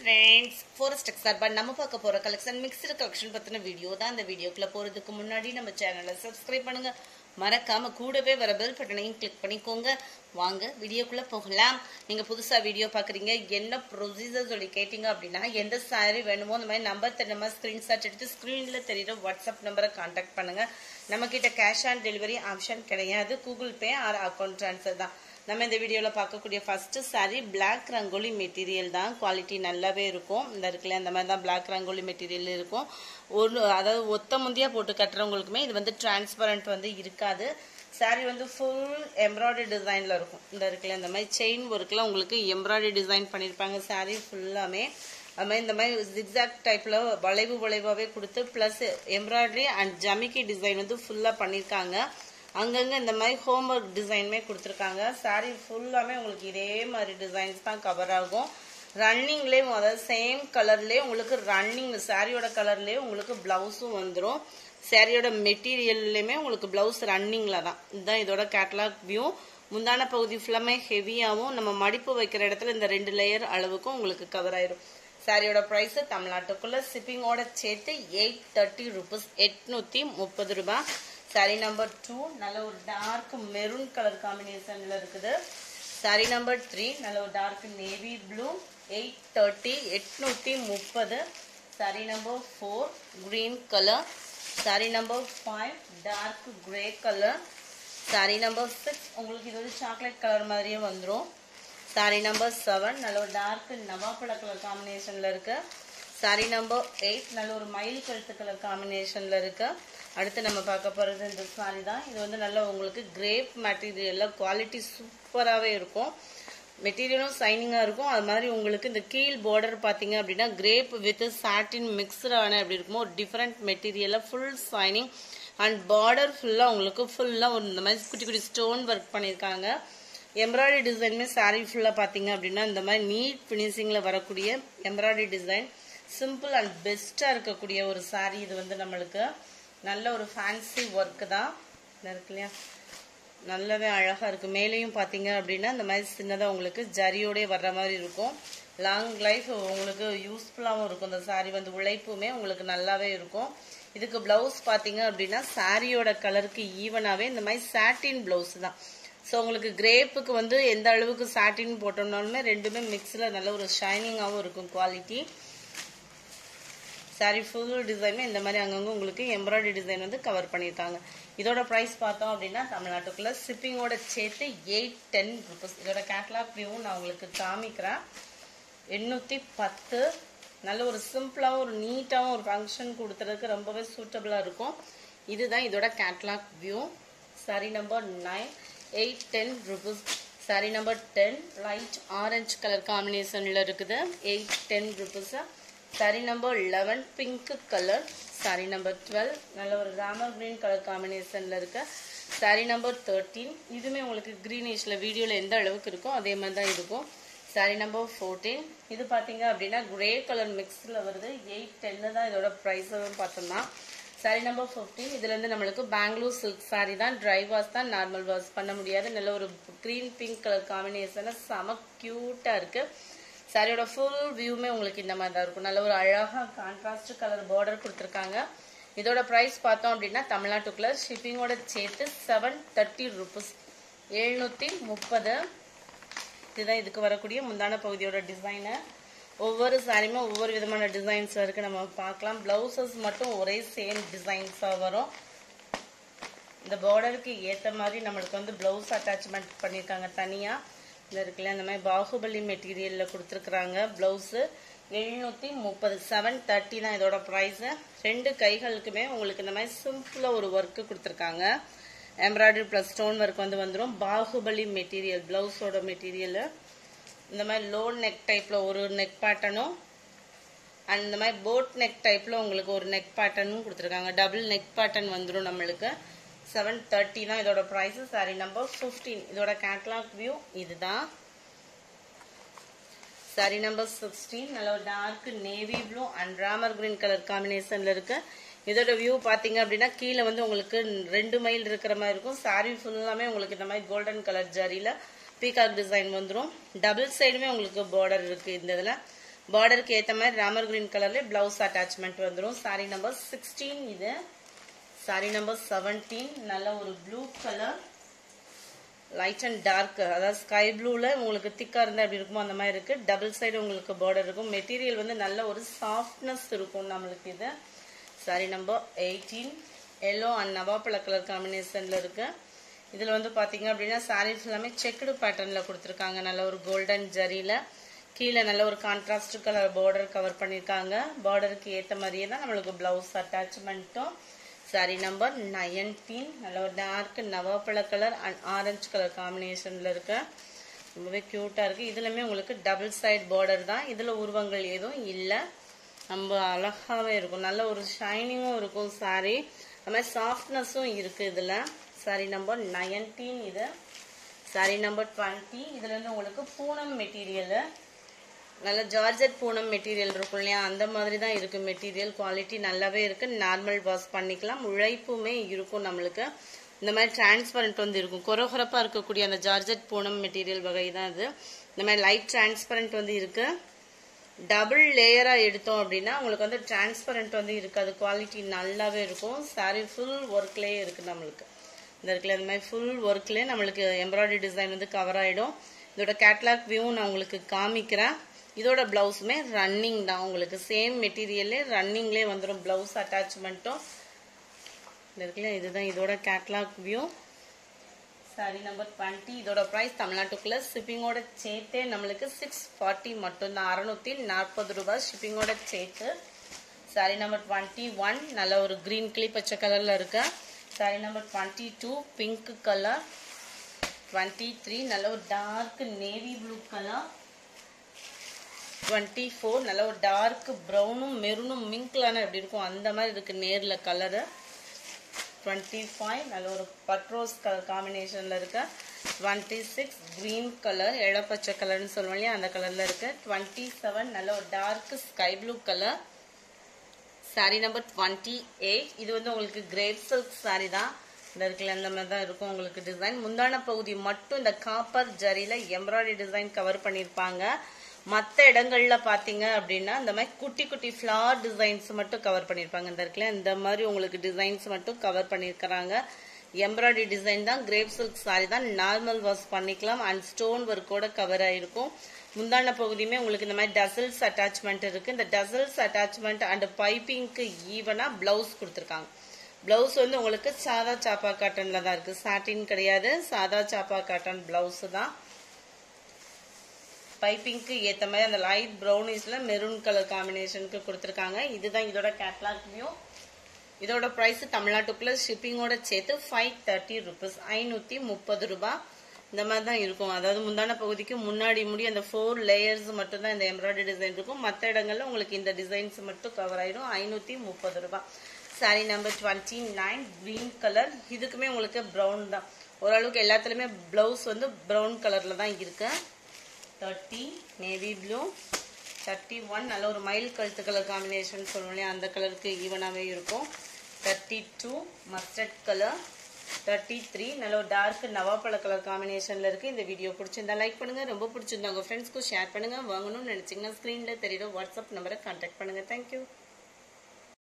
friends forest சார்பா நம்ம பார்க்க போற கலெக்ஷன் மிக்சடு கலெக்ஷன் பத்தின வீடியோ தான் இந்த வீடியோக்குள்ள போறதுக்கு முன்னாடி நம்ம சேனலை சப்ஸ்கிரைப் பண்ணுங்க மறக்காம கூடவே வர பெல் பட்டனையும் கிளிக் பண்ணிக்கோங்க வாங்க வீடியோக்குள்ள போகலாம் நீங்க புதுசா வீடியோ பாக்குறீங்க என்ன ப்ரொசீஜர் சொல்லி கேட்டீங்க அப்படின்னா எந்த சாரி வேணுமோ அந்த மாதிரி நம்பர் தெரியுமா ஸ்கிரீன்ஷாட் எடுத்து ஸ்கிரீன்ல தெரியுற வாட்ஸ்அப் நம்பரை கான்டாக்ட் பண்ணுங்க நம்ம கிட்ட கேஷ் ஆன் டெலிவரி ஆப்ஷன் கிடையாது Google Pay or account transfer தான் நம்ம இந்த வீடியோவில் பார்க்கக்கூடிய first saree black rangoli material தான் குவாலிட்டி நல்லாவே இருக்கும் இந்த இருக்குல்ல அந்த மாதிரி தான் பிளாக் ரங்கோலி மெட்டீரியல் இருக்கும் ஒரு அதாவது ஒத்த முந்தியா போட்டு கட்டுறவங்களுக்குமே இது வந்து டிரான்ஸ்பரண்ட் வந்து இருக்காது saree வந்து ஃபுல் எம்ப்ராய்டரி டிசைனில் இருக்கும் இந்த இருக்குல்ல இந்த மாதிரி செயின் ஒர்க்கில் உங்களுக்கு எம்ப்ராய்டரி டிசைன் பண்ணியிருப்பாங்க saree ஃபுல்லாமே அது மாதிரி இந்த மாதிரி ஜிக்ஸாக் டைப்பில் வளைவு வளைவாகவே கொடுத்து ப்ளஸ் எம்ப்ராய்டரி அண்ட் ஜமிக்கி டிசைன் வந்து ஃபுல்லாக பண்ணியிருக்காங்க அங்கங்கே இந்த மாதிரி ஹோம் ஒர்க் டிசைனுமே கொடுத்துருக்காங்க saree ஃபுல்லாமே உங்களுக்கு இதே மாதிரி டிசைன்ஸ் தான் கவர் ஆகும் ரன்னிங்லேயும் அதாவது சேம் கலர்லேயே உங்களுக்கு ரன்னிங் சாரியோட கலர்லேயே உங்களுக்கு ப்ளவுஸும் வந்துடும் சாரியோட மெட்டீரியல்லையுமே உங்களுக்கு ப்ளவுஸ் ரன்னிங்கில் தான் இதுதான் இதோட கேட்லாக் வியூ முந்தான பகுதி ஃபுல்லாமே ஹெவியாகவும் நம்ம மடிப்பு வைக்கிற இடத்துல இந்த ரெண்டு லேயர் அளவுக்கும் உங்களுக்கு கவர் ஆயிரும் சாரியோட ப்ரைஸ் தமிழ்நாட்டுக்குள்ள ஷிப்பிங்கோட சேர்த்து எயிட் தேர்ட்டி ருபீஸ் எட்நூற்றி முப்பது ரூபாய் சாரி நம்பர் டூ நல்ல ஒரு டார்க் மெரூன் கலர் காம்பினேஷன்ல இருக்குது சாரி நம்பர் த்ரீ நல்ல ஒரு dark navy blue eight thirty எட்நூற்றி முப்பது sari number four green colour sari number five dark grey colour sari number six உங்களுக்கு இது வந்து சாக்லேட் கலர் மாதிரியே வந்துடும் சாரி நம்பர் செவன் நல்ல ஒரு டார்க் நவாப்பழ கலர் காம்பினேஷன்ல இருக்கு சாரி நம்பர் எயிட் நல்ல ஒரு மயில் கழுத்து கலர் காம்பினேஷன்ல இருக்கு அடுத்து நம்ம பார்க்க போறது இந்த சாரி தான் இது வந்து நல்ல உங்களுக்கு கிரேப் மெட்டீரியல்ல குவாலிட்டி சூப்பராகவே இருக்கும் மெட்டீரியலும் சைனிங்காக இருக்கும் அது மாதிரி உங்களுக்கு இந்த கீழ் பார்டர் பார்த்தீங்க அப்படின்னா கிரேப் வித் சாட்டின் மிக்ஸ்டான எப்படி இருக்குமோ ஒரு டிஃப்ரெண்ட் மெட்டீரியலில் ஃபுல் சைனிங் அண்ட் பார்டர் ஃபுல்லாக உங்களுக்கு ஃபுல்லாக ஒரு இந்த மாதிரி குட்டி குட்டி ஸ்டோன் ஒர்க் பண்ணியிருக்காங்க எம்ப்ராய்டரி டிசைனுமே சாரீ ஃபுல்லாக பார்த்தீங்க அப்படின்னா இந்த மாதிரி நீட் ஃபினிஷிங்கில் வரக்கூடிய எம்ப்ராய்டரி டிசைன் சிம்பிள் அண்ட் பெஸ்ட்டாக இருக்கக்கூடிய ஒரு சாரீ இது வந்து நம்மளுக்கு நல்ல ஒரு ஃபேன்சி ஒர்க்கு தான் இந்த இருக்கு இல்லையா நல்லாவே அழகாக இருக்குது மேலேயும் பார்த்தீங்க அப்படின்னா இந்த மாதிரி சின்னதாக உங்களுக்கு ஜரியோடய வர்ற மாதிரி இருக்கும் லாங் லைஃப் உங்களுக்கு யூஸ்ஃபுல்லாகவும் இருக்கும் இந்த சாரீ வந்து உழைப்புமே உங்களுக்கு நல்லாவே இருக்கும் இதுக்கு ப்ளவுஸ் பார்த்தீங்க அப்படின்னா சாரியோட கலருக்கு ஈவனாகவே இந்த மாதிரி சாட்டின் ப்ளவுஸ் தான் ஸோ உங்களுக்கு கிரேப்புக்கு வந்து எந்த அளவுக்கு சாட்டின் போட்டோம்னாலுமே ரெண்டுமே மிக்ஸில் நல்ல ஒரு ஷைனிங்காகவும் இருக்கும் குவாலிட்டி சாரி ஃபுல் டிசைனுமே இந்த மாதிரி அங்கங்கே உங்களுக்கு எம்ப்ராய்டரி டிசைன் வந்து கவர் பண்ணியிருக்காங்க இதோட ப்ரைஸ் பார்த்தோம் அப்படின்னா தமிழ்நாட்டுக்குள்ள ஷிப்பிங்கோட சேர்த்து எயிட் டென் ருபீஸ் இதோட கேட்லாக் வியூவும் நான் உங்களுக்கு காமிக்கிறேன் எண்ணூற்றி பத்து நல்ல ஒரு சிம்பிளாகவும் ஒரு நீட்டாகவும் ஒரு ஃபங்க்ஷன் கொடுத்துறதுக்கு ரொம்பவே சூட்டபிளாக இருக்கும் இதுதான் இதோட catalogue view sari number nine eight ten rupees sari number ten light orange colour காம்பினேஷனில் இருக்குது eight ten rupees sari number eleven pink colour sari number twelve நல்ல ஒரு ராமர் கிரீன் கலர் காம்பினேஷனில் இருக்கு சாரி நம்பர் தேர்ட்டீன் இதுவுமே உங்களுக்கு க்ரீனிஷில் வீடியோவில் எந்த அளவுக்கு இருக்கோ அதே மாதிரி தான் இருக்கும் சாரி நம்பர் ஃபோர்டீன் இது பார்த்தீங்க அப்படின்னா கிரே கலர் மிக்ஸில் வருது எயிட் டென்னு தான் இதோட ப்ரைஸ் பார்த்தோம்னா சாரி நம்பர் ஃபிஃப்டீன் இதுலேருந்து நம்மளுக்கு பெங்களூர் சில்க் சாரி தான் ட்ரை வாஷ் தான் நார்மல் வாஷ் பண்ண முடியாது நல்ல ஒரு க்ரீன் பிங்க் கலர் காம்பினேஷனில் செம க்யூட்டாக இருக்குது சாரியோட ஃபுல் வியூமே உங்களுக்கு இந்த மாதிரி தான் இருக்கும் நல்ல ஒரு அழகாக கான்ட்ராஸ்ட் கலர் பார்டர் கொடுத்துருக்காங்க இதோட ப்ரைஸ் பார்த்தோம் அப்படின்னா தமிழ்நாட்டுக்குள்ள ஷிப்பிங்கோட சேர்த்து செவன் தேர்ட்டி ருபீஸ் எழுநூற்றி முப்பது இதுதான் இதுக்கு வரக்கூடிய முந்தான பகுதியோட டிசைனு ஒவ்வொரு சாரியுமே ஒவ்வொரு விதமான டிசைன்ஸ் இருக்குது நம்ம பார்க்கலாம் ப்ளவுசஸ் மட்டும் ஒரே சேம் டிசைன்ஸாக வரும் இந்த பார்டருக்கு ஏற்ற மாதிரி நம்மளுக்கு வந்து ப்ளவுஸ் அட்டாச்மெண்ட் பண்ணியிருக்காங்க தனியாக இந்த இருக்குல்ல இந்த மாதிரி பாகுபலி மெட்டீரியலில் கொடுத்துருக்குறாங்க ப்ளவுஸு எழுநூற்றி முப்பது செவன் தேர்ட்டி தான் இதோட ப்ரைஸு ரெண்டு கைகளுக்குமே உங்களுக்கு இந்த மாதிரி சிம்பிளாக ஒரு ஒர்க்கு கொடுத்துருக்காங்க எம்ப்ராய்டரி ப்ளஸ் ஸ்டோன் ஒர்க் வந்து வந்துடும் பாகுபலி மெட்டீரியல் ப்ளவுஸோட மெட்டீரியலு இந்த மாதிரி லோ நெக் டைப்பில் ஒரு நெக் பேட்டர்னும் அண்ட் இந்த மாதிரி போட் நெக் டைப்பில் உங்களுக்கு ஒரு நெக் பேட்டர்னும் கொடுத்துருக்காங்க டபுள் நெக் பேட்டர்ன் வந்துடும் நம்மளுக்கு செவன் தேர்ட்டி தான் இதோட ப்ரைஸு சாரி நம்பர் ஃபிஃப்டீன் இதோட கேட்லாக் வியூ இதுதான் சாரி நம்பர் சிக்ஸ்டீன் நல்ல ஒரு dark navy blue and Ramar green colour காம்பினேஷனில் இருக்கு இதோட வியூ பார்த்தீங்க அப்படின்னா கீழே வந்து உங்களுக்கு ரெண்டு மைல் இருக்கிற மாதிரி இருக்கும் சாரி ஃபுல்லாமே உங்களுக்கு இந்த மாதிரி கோல்டன் கலர் ஜரியில் பீகாக் டிசைன் வந்துடும் டபுள் சைடுமே உங்களுக்கு பார்டர் இருக்குது இந்த இதில் பார்டருக்கு ஏற்ற மாதிரி ராமர் கிரீன் கலர்ல பிளவுஸ் அட்டாச்மெண்ட் வந்துடும் சாரி நம்பர் சிக்ஸ்டீன் இது சாரி நம்பர் செவன்டீன் நல்ல ஒரு blue colour light and dark அதாவது ஸ்கை ப்ளூவில் உங்களுக்கு திக்காக இருந்தால் எப்படி இருக்குமோ அந்த மாதிரி இருக்குது டபுள் சைடு உங்களுக்கு பார்டர் இருக்கும் மெட்டீரியல் வந்து நல்ல ஒரு சாஃப்ட்னஸ் இருக்கும் நம்மளுக்கு இது sari number eighteen yellow and நவாப்பழ colour காம்பினேஷனில் இருக்குது இதில் வந்து பார்த்தீங்க அப்படின்னா சாரீஸ் எல்லாமே செக்குடு பேட்டர்னில் கொடுத்துருக்காங்க நல்ல ஒரு கோல்டன் ஜரியில் கீழே நல்ல ஒரு கான்ட்ராஸ்ட் கலர் பார்டர் கவர் பண்ணியிருக்காங்க பார்டருக்கு ஏற்ற மாதிரியே தான் நம்மளுக்கு ப்ளவுஸ் அட்டாச்மெண்ட்டும் சாரி நம்பர் நயன்டீன் நல்ல ஒரு டார்க் நவாப்பழ கலர் அண்ட் ஆரஞ்சு கலர் காம்பினேஷனில் இருக்கு ரொம்பவே க்யூட்டாக இருக்குது இதுலையுமே உங்களுக்கு டபுள் சைட் பார்டர் தான் இதில் உருவங்கள் எதுவும் இல்லை ரொம்ப அழகாகவே இருக்கும் நல்ல ஒரு ஷைனிங்கும் இருக்கும் சாரி அது மாதிரி சாஃப்ட்னஸும் இருக்குது இதில் சாரி நம்பர் நயன்டீன் இது சாரி நம்பர் டுவெண்ட்டி இதில் வந்து உங்களுக்கு பூனம் மெட்டீரியலு நல்ல ஜார்ஜெட் பூனம் மெட்டீரியல் இருக்கும் இல்லையா அந்த மாதிரி தான் இருக்கு மெட்டீரியல் குவாலிட்டி நல்லாவே இருக்கு நார்மல் வாஷ் பண்ணிக்கலாம் உழைப்புமே இருக்கும் நம்மளுக்கு இந்த மாதிரி டிரான்ஸ்பரண்ட் வந்து இருக்கும் கொரகொரப்பா இருக்கக்கூடிய அந்த ஜார்ஜெட் பூனம் மெட்டீரியல் வகை தான் இது இந்த மாதிரி லைட் டிரான்ஸ்பரண்ட் வந்து இருக்கு டபுள் லேயரா எடுத்தோம் அப்படின்னா உங்களுக்கு வந்து டிரான்ஸ்பரண்ட் வந்து இருக்காது குவாலிட்டி நல்லாவே இருக்கும் சாரி ஃபுல் ஒர்க்லேயே இருக்கு நம்மளுக்கு இந்த இருக்குல்ல இந்த மாதிரி ஃபுல் ஒர்க்லேயே நம்மளுக்கு எம்ப்ராய்டரி டிசைன் வந்து கவர் ஆயிடும் இதோட கேட்லாக் வியூ நான் உங்களுக்கு காமிக்கிறேன் இதோட பிளவுஸுமே ரன்னிங் தான் உங்களுக்கு சேம் மெட்டீரியல்லே ரன்னிங்லேயே வந்துடும் பிளவுஸ் அட்டாச்மெண்ட்டும் இருக்குல்ல இதுதான் இதோட catalogue view sari number twenty இதோட ப்ரைஸ் தமிழ்நாட்டுக்குள்ள ஷிப்பிங்கோட சேர்த்தே நம்மளுக்கு சிக்ஸ் ஃபார்ட்டி மட்டும்தான் அறநூற்றி நாற்பது ரூபாய் ஷிப்பிங்கோட சேர்த்து சாரி நம்பர் டுவெண்ட்டி ஒன் நல்ல ஒரு க்ரீன் கிளி பச்சை கலரில் இருக்கு sari number twenty two pink colour twenty three நல்ல ஒரு dark navy blue colour twenty four நல்ல ஒரு டார்க் ப்ரௌனும் மெரூனும் மிங்க்லான எப்படி இருக்கும் அந்த மாதிரி இருக்கு நேரில் கலரு டுவெண்ட்டி ஃபைவ் நல்ல ஒரு பட்ரோஸ் கலர் காம்பினேஷனில் இருக்கு டுவெண்ட்டி சிக்ஸ் க்ரீன் கலர் இளப்பச்சை கலர்னு சொல்லுவோம் இல்லையா அந்த கலரில் இருக்கு டுவெண்ட்டி செவன் நல்ல ஒரு dark sky blue colour sari number twenty eight இது வந்து உங்களுக்கு கிரேப் சில்க் சாரி தான் இந்த இருக்குல்ல இந்த மாதிரி தான் இருக்கும் உங்களுக்கு டிசைன் முந்தான பகுதி மட்டும் இந்த காப்பர் ஜரியில் எம்ப்ராய்டரி டிசைன் கவர் பண்ணியிருப்பாங்க மற்ற இடங்கள்ல பார்த்தீங்க அப்படின்னா இந்த மாதிரி குட்டி குட்டி ஃப்ளார் டிசைன்ஸ் மட்டும் கவர் பண்ணியிருப்பாங்க இந்த இருக்குல்ல இந்த மாதிரி உங்களுக்கு டிசைன்ஸ் மட்டும் கவர் பண்ணியிருக்கிறாங்க எம்ப்ராய்டரி டிசைன் தான் கிரேப் சில்க் சாரி தான் நார்மல் வாஷ் பண்ணிக்கலாம் அண்ட் ஸ்டோன் ஒர்க்கோட கவர் ஆயிருக்கும் முந்தான பகுதியுமே உங்களுக்கு இந்த மாதிரி டசல்ஸ் அட்டாச்மெண்ட் இருக்கு இந்த டசல்ஸ் அட்டாச்மெண்ட் அண்ட் பைப்பிங்க்கு ஈவனா பிளவுஸ் கொடுத்துருக்காங்க பிளவுஸ் வந்து உங்களுக்கு சாதா சாப்பா காட்டன்ல தான் இருக்கு சாட்டின் கிடையாது சாதா சாப்பா காட்டன் பிளவுஸ் தான் பைப்பிங்க்கு ஏற்ற மாதிரி அந்த லைட் ப்ரௌனிஷ்ல மெரூன் கலர் காம்பினேஷனுக்கு கொடுத்துருக்காங்க இதுதான் இதோட கேட்லாக் வியூ இதோட ப்ரைஸ் தமிழ்நாட்டுக்குள்ள ஷிப்பிங்கோட சேர்த்து ஃபைவ் தேர்ட்டி ருபீஸ் ஐநூற்றி முப்பது ரூபாய் இந்த மாதிரி தான் இருக்கும் அதாவது முந்தான பகுதிக்கு முன்னாடி முடி அந்த ஃபோர் லேயர்ஸ் மட்டும் தான் இந்த எம்ப்ராய்டரி டிசைன் இருக்கும் மற்ற இடங்கள்ல உங்களுக்கு இந்த டிசைன்ஸ் மட்டும் கவர் ஆயிடும் ஐநூற்றி முப்பது ரூபாய் sari number twenty nine green colour இதுக்குமே உங்களுக்கு ப்ரௌன் தான் ஓரளவுக்கு எல்லாத்துலேயுமே ப்ளவுஸ் வந்து ப்ரௌன் கலரில் தான் இருக்கு thirty navy blue thirty one நல்ல ஒரு மயில் கழுத்து கலர் காம்பினேஷன் சொல்லுவோம் இல்லையா அந்த கலருக்கு ஈவனாகவே இருக்கும் thirty two mustard colour thirty three நல்ல ஒரு டார்க் நவாப்பழ கலர் காம்பினேஷனில் இருக்குது இந்த வீடியோ பிடிச்சிருந்தா லைக் பண்ணுங்கள் ரொம்ப பிடிச்சிருந்தா உங்கள் ஃப்ரெண்ட்ஸ்க்கும் ஷேர் பண்ணுங்கள் வாங்கணும்னு நினச்சிங்கன்னா ஸ்க்ரீனில் தெரியுற வாட்ஸ்அப் நம்பரை கான்டாக்ட் பண்ணுங்கள் தேங்க்யூ